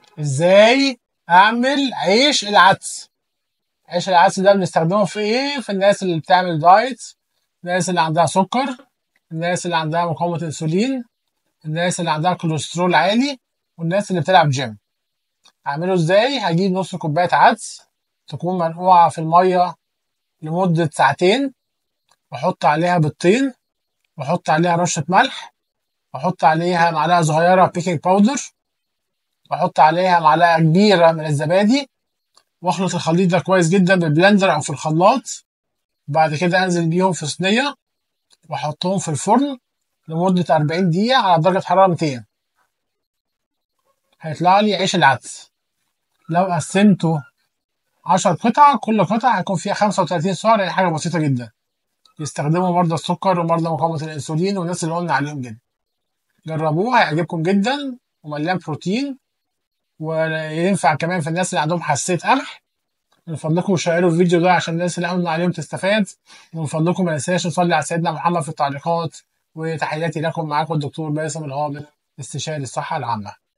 ازاي اعمل عيش العدس عيش العدس ده بنستخدمه في ايه في الناس اللي بتعمل دايت الناس اللي عندها سكر الناس اللي عندها مقاومة انسولين الناس اللي عندها كوليسترول عالي والناس اللي بتلعب جيم اعمله ازاي هجيب نص كوباية عدس تكون منقوعة في المية لمدة ساعتين واحط عليها بيضتين واحط عليها رشة ملح واحط عليها معلقة صغيرة بيكنج باودر واحط عليها معلقة كبيرة من الزبادي واخلط الخليط ده كويس جدا بالبلندر او في الخلاط بعد كده انزل بيهم في صينية واحطهم في الفرن لمدة 40 دقيقة على درجة حرارة 200 هيطلع لي عيش العدس لو قسمته 10 قطع كل قطعة هيكون فيها 35 سعر يعني حاجة بسيطة جدا يستخدموا مرضى السكر ومرضى مقاومة الأنسولين والناس اللي قلنا عليهم جدا جربوه هيعجبكم جدا ومليان بروتين وينفع كمان في الناس اللي عندهم حساسية قمح من فضلكم شيروا الفيديو ده عشان الناس اللي قلنا عليهم تستفاد ومن فضلكم ما ننساش نصلي على سيدنا محمد في التعليقات وتحياتي لكم معاكم الدكتور باسم الهابط استشاري الصحة العامة